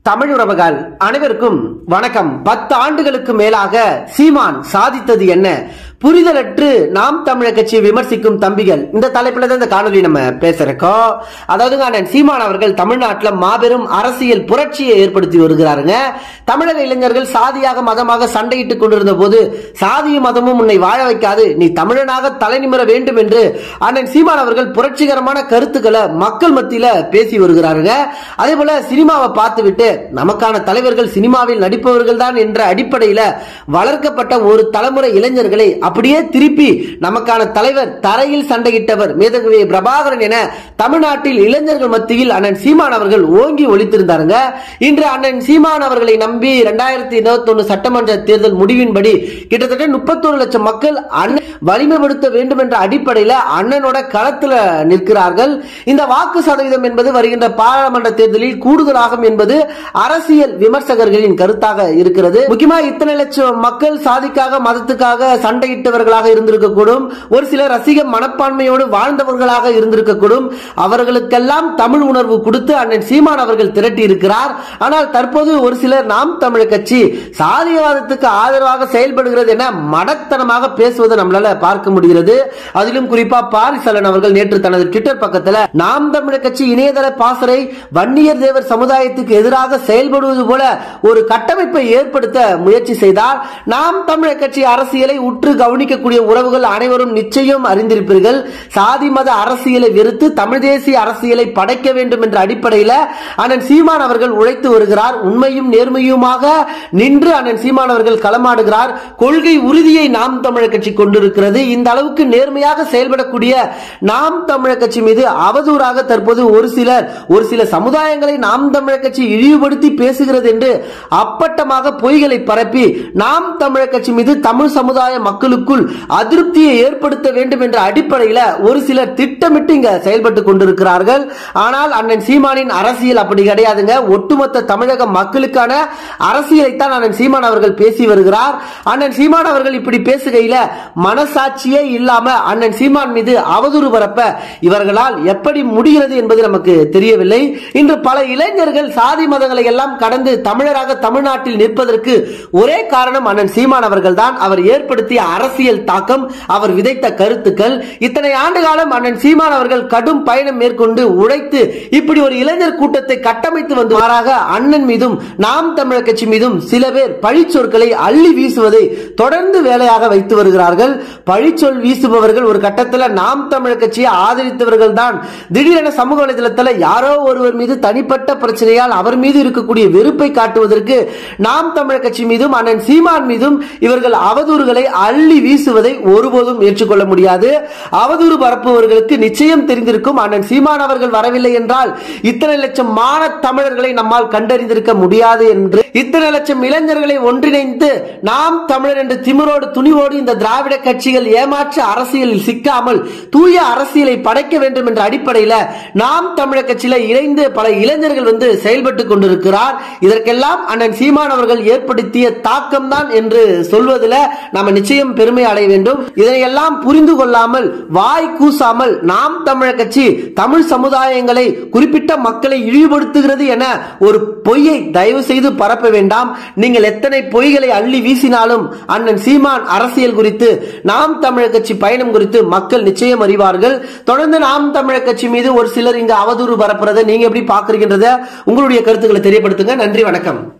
தமிழ் உறவுகள் அனைவருக்கும் வணக்கம் பத்து ஆண்டுகளுக்கு மேலாக சீமான் சாதித்தது என்ன புரிதலற்று நாம் தமிழர் கட்சியை விமர்சிக்கும் தம்பிகள் இந்த தலைப்புல தான் இந்த காணொலி நம்ம பேசுறோம் அதாவது அண்ணன் சீமான் அவர்கள் தமிழ்நாட்டில் மாபெரும் அரசியல் புரட்சியை ஏற்படுத்தி வருகிறாருங்க தமிழக இளைஞர்கள் சாதியாக மதமாக சண்டையிட்டுக் கொண்டிருந்த போது சாதியும் மதமும் உன்னை வாழ வைக்காது நீ தமிழனாக தலைநிமிர வேண்டும் என்று அண்ணன் சீமான் அவர்கள் புரட்சிகரமான கருத்துக்களை மக்கள் மத்தியில பேசி வருகிறாருங்க அதே போல சினிமாவை பார்த்துவிட்டு நமக்கான தலைவர்கள் சினிமாவில் நடிப்பவர்கள் தான் என்ற அடிப்படையில வளர்க்கப்பட்ட ஒரு தலைமுறை இளைஞர்களை அப்படியே திருப்பி நமக்கான தலைவர் தரையில் சண்டையிட்டவர் மேதகுவே பிரபாகரன் என தமிழ்நாட்டில் இளைஞர்கள் மத்தியில் அண்ணன் சீமான் அவர்கள் ஓங்கி ஒழித்திருந்தாருங்க இன்று அண்ணன் சீமான் அவர்களை நம்பி இரண்டாயிரத்தி இருபத்தி ஒன்னு சட்டமன்ற தேர்தல் முடிவின்படி கிட்டத்தட்ட முப்பத்தொரு லட்சம் மக்கள் அண்ணன் வலிமைப்படுத்த வேண்டும் என்ற அடிப்படையில் அண்ணனோட களத்துல நிற்கிறார்கள் இந்த வாக்கு சதவீதம் என்பது வருகின்ற பாராளுமன்ற தேர்தலில் கூடுதலாகும் என்பது அரசியல் விமர்சகர்களின் கருத்தாக இருக்கிறது முக்கியமா இத்தனை லட்சம் மக்கள் சாதிக்காக மதத்துக்காக சண்டையிட்டவர்களாக இருந்திருக்கக்கூடும் ஒரு சில ரசிக மனப்பான்மையோடு வாழ்ந்தவர்களாக இருந்திருக்கக்கூடும் அவர்களுக்கெல்லாம் தமிழ் உணர்வு கொடுத்து அண்ணன் சீமான் அவர்கள் திரட்டி இருக்கிறார் ஆனால் தற்போது ஒரு சிலர் நாம் தமிழர் கட்சி சாதியவாதத்துக்கு ஆதரவாக செயல்படுகிறது என மடத்தனமாக பேசுவதை நம்மளால பார்க்க முடிகிறது அதிலும் குறிப்பா பாரிசலன் அவர்கள் நேற்று தனது ட்விட்டர் பக்கத்துல நாம் தமிழர் கட்சி இணையதள பாசறை வன்னியர் தேவர் சமுதாயத்துக்கு எதிராக செயல்படுவது போல ஒரு கட்டமைப்பை ஏற்படுத்த முயற்சி செய்தார் நாம் தமிழர் கட்சி அரசியலை உற்று கவனிக்கக்கூடிய உறவுகள் அனைவரும் நிச்சயம் அறிந்திருப்பீர்கள் சாதி மத அரசியலை வெறுத்து தமிழ் தேசிய அரசியலை படைக்க வேண்டும் என்ற அடிப்படையில் அண்ணன் சீமான் அவர்கள் உழைத்து வருகிறார் உண்மையும் நேர்மையுமாக நின்று அண்ணன் சீமான் அவர்கள் களமாடுகிறார் கொள்கை உறுதியை நாம் தமிழர் கட்சி கொண்டிருக்கிறது இந்த அளவுக்கு நேர்மையாக செயல்படக்கூடிய நாம் தமிழர் கட்சி மீது அவதூறாக தற்போது ஒரு சிலர் ஒரு சில சமுதாயங்களை நாம் தமிழர் கட்சி இழிவுபடுத்தி பேசுகிறது என்று அப்பட்டமாக பொய்களை பரப்பி நாம் தமிழர் கட்சி மீது தமிழ் சமுதாய மக்களுக்குள் அதிருப்தியை ஏற்படுத்த வேண்டும் என்ற அடிப்படையில் ஒரு சிலர் திட்டமிட்டு இங்க செயல்பட்டு கொண்டிருக்கிறார்கள் ஆனால் அண்ணன் சீமானின் அரசியல் அப்படி கிடையாதுங்க ஒட்டுமொத்த தமிழக மக்களுக்கான அரசியலைத்தான் அண்ணன் சீமான் அவர்கள் பேசி வருகிறார் அண்ணன் சீமான் அவர்கள் இப்படி பேசுகையில மனசாட்சியே இல்லாம அண்ணன் சீமான் மீது அவதூறு பரப்ப இவர்களால் எப்படி முடிகிறது என்பது நமக்கு தெரியவில்லை இன்று பல இளைஞர்கள் சாதி மதங்களை எல்லாம் கடந்து தமிழராக தமிழ்நாட்டில் நிற்பதற்கு ஒரே காரணம் அண்ணன் சீமான் அவர்கள் தான் அவர் ஏற்படுத்திய அரசியல் தாக்கம் அவர் விதைத்த கருத்துக்கள் இத்தனை ஆண்டு காலம் அண்ணன் சீமான் அவர்கள் கடும் பயணம் மேற்கொண்டு உழைத்து இப்படி ஒரு இளைஞர் கூட்டத்தை கட்டமைத்து வந்து மாறாக அண்ணன் மீதும் நாம் தமிழர் கட்சி மீதும் சில பேர் பழிச்சொற்களை அள்ளி வீசுவதை தொடர்ந்து வேலையாக வைத்து வருகிறார்கள் பழிச்சொல் வீசுபவர்கள் ஒரு கட்டத்தில் நாம் தமிழர் கட்சியை ஆதரித்தவர்கள் தான் திடீரென சமூக வலைதளத்தில் யாரோ ஒருவர் மீது தனிப்பட்ட பிரச்சனையால் அவர் மீது இருக்கக்கூடிய வெறுப்பை காட்டுவதற்கு நாம் தமிழர் கட்சி மீதும் அண்ணன் சீமான் மீதும் இவர்கள் அவதூறுகளை அள்ளி வீசுவதை ஒருபோதும் ஏற்றுக்கொள்ள முடியாது அவதூறு பரப்புவர்களுக்கு நிச்சயம் தெரிந்திருக்கும் அண்ணன் சீமான் அவர்கள் வரவில்லை என்றால் இத்தனை லட்சம் மான தமிழர்களை நம்மால் கண்டறிந்திருக்க முடியாது என்று இத்தனை லட்சம் இளைஞர்களை ஒன்றிணைந்து நாம் தமிழர் என்று திமிரோடு துணிவோடு இந்த திராவிட கட்சிகள் ஏமாற்ற அரசியலில் சிக்காமல் தூய அரசியலை படைக்க வேண்டும் என்ற அடிப்படையில் நாம் தமிழர் கட்சியில இணைந்து பல இளைஞர்கள் வந்து செயல்பட்டு கொண்டிருக்கிறார் இதற்கெல்லாம் அண்ணன் சீமான் அவர்கள் ஏற்படுத்திய தாக்கம் தான் என்று சொல்வதில் நாம நிச்சயம் பெருமை அடைய வேண்டும் இதனையெல்லாம் புரிந்து கொள்ளாமல் வாய் கூசாமல் நாம் தமிழர் கட்சி தமிழ் சமுதாயங்களை குறிப்பிட்ட மக்களை இழிவுபடுத்துகிறது என ஒரு பொய்யை தயவு செய்து பரப்ப வேண்டாம் நீங்கள் எத்தனை பொய்களை அள்ளி வீசினாலும் அண்ணன் சீமான் அரசியல் குறித்து நாம் தமிழர் கட்சி பயணம் குறித்து மக்கள் நிச்சயம் அறிவார்கள் தொடர்ந்து நாம் தமிழர் கட்சி மீது ஒரு சிலர் இங்கு அவதூறு பரப்புறதை நீங்க எப்படி பாக்குறீங்கன்றத உங்களுடைய கருத்துக்களை தெரியப்படுத்துங்க நன்றி வணக்கம்